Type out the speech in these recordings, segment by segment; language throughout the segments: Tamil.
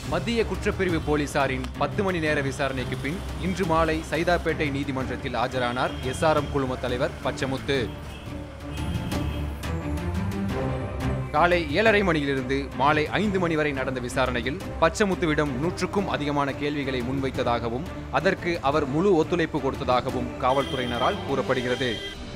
மத்திய குற்றப்பிரிவு போலீசாரின் பத்து மணி நேர விசாரணைக்கு பின் இன்று மாலை சைதாப்பேட்டை நீதிமன்றத்தில் ஆஜரானார் எஸ்ஆர்எம் குழும தலைவர் பச்சமுத்து காலை ஏழரை மணியிலிருந்து மாலை ஐந்து மணி வரை நடந்த விசாரணையில் பச்சமுத்துவிடம் நூற்றுக்கும் அதிகமான கேள்விகளை முன்வைத்ததாகவும் அதற்கு அவர் முழு ஒத்துழைப்பு கொடுத்ததாகவும் காவல்துறையினரால் கூறப்படுகிறது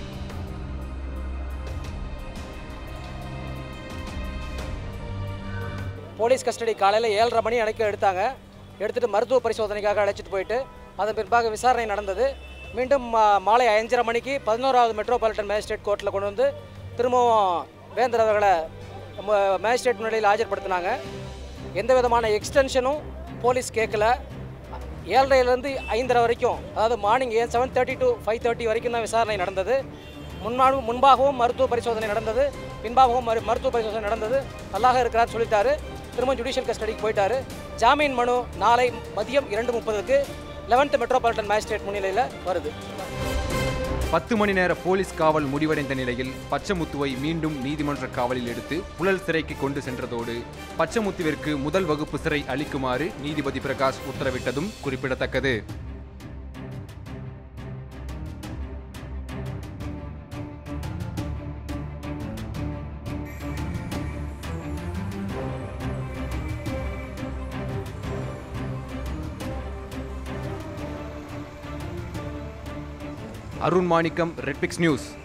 போலீஸ் கஸ்டடி காலையில் ஏழரை மணி அணைக்க எடுத்தாங்க எடுத்துகிட்டு மருத்துவ பரிசோதனைக்காக அழைச்சிட்டு போயிட்டு அதன் பின்பாக விசாரணை நடந்தது மீண்டும் மா- மாலை அஞ்சரை மணிக்கு பதினோராவது மெட்ரோபாலிட்டன் மேஜிஸ்ட்ரேட் கோர்ட்டில் கொண்டு வந்து திரும்பவும் வேந்தர் அவர்களை ம- மேஜிஸ்ட்ரேட் முன்னிலையில் ஆஜர்படுத்தினாங்க எந்த விதமான எக்ஸ்டென்ஷனும் போலீஸ் கேட்கல ஏழரைலேருந்து ஐந்தரை வரைக்கும் அதாவது மார்னிங் ஏன் seven thirty to five thirty வரைக்கும் தான் விசாரணை நடந்தது முன்னாலும் முன்பாகவும் மருத்துவ பரிசோதனை நடந்தது பின்பாகவும் மரு மருத்துவ பரிசோதனை நடந்தது நல்லாக இருக்கிறார் சொல்லிட்டாரு திரும்ப ஜுடிஷியல் கஸ்டடிக்கு போயிட்டாரு ஜாமீன் மனு நாளை மதியம் இரண்டு முப்பதுக்கு லெவன்த் மெட்ரோபாலிட்டன் மேஜிஸ்ட்ரேட் முன்னிலையில் வருது பத்து மணி நேர போலீஸ் காவல் முடிவடைந்த நிலையில் பச்சமுத்துவை மீண்டும் நீதிமன்ற காவலில் எடுத்து புழல் சிறைக்கு கொண்டு சென்றதோடு பச்சமுத்துவிற்கு முதல் வகுப்பு சிறை அளிக்குமாறு நீதிபதி பிரகாஷ் உத்தரவிட்டதும் குறிப்பிடத்தக்கது அருண் மாணிக்கம் ரெட்பிக்ஸ் நியூஸ்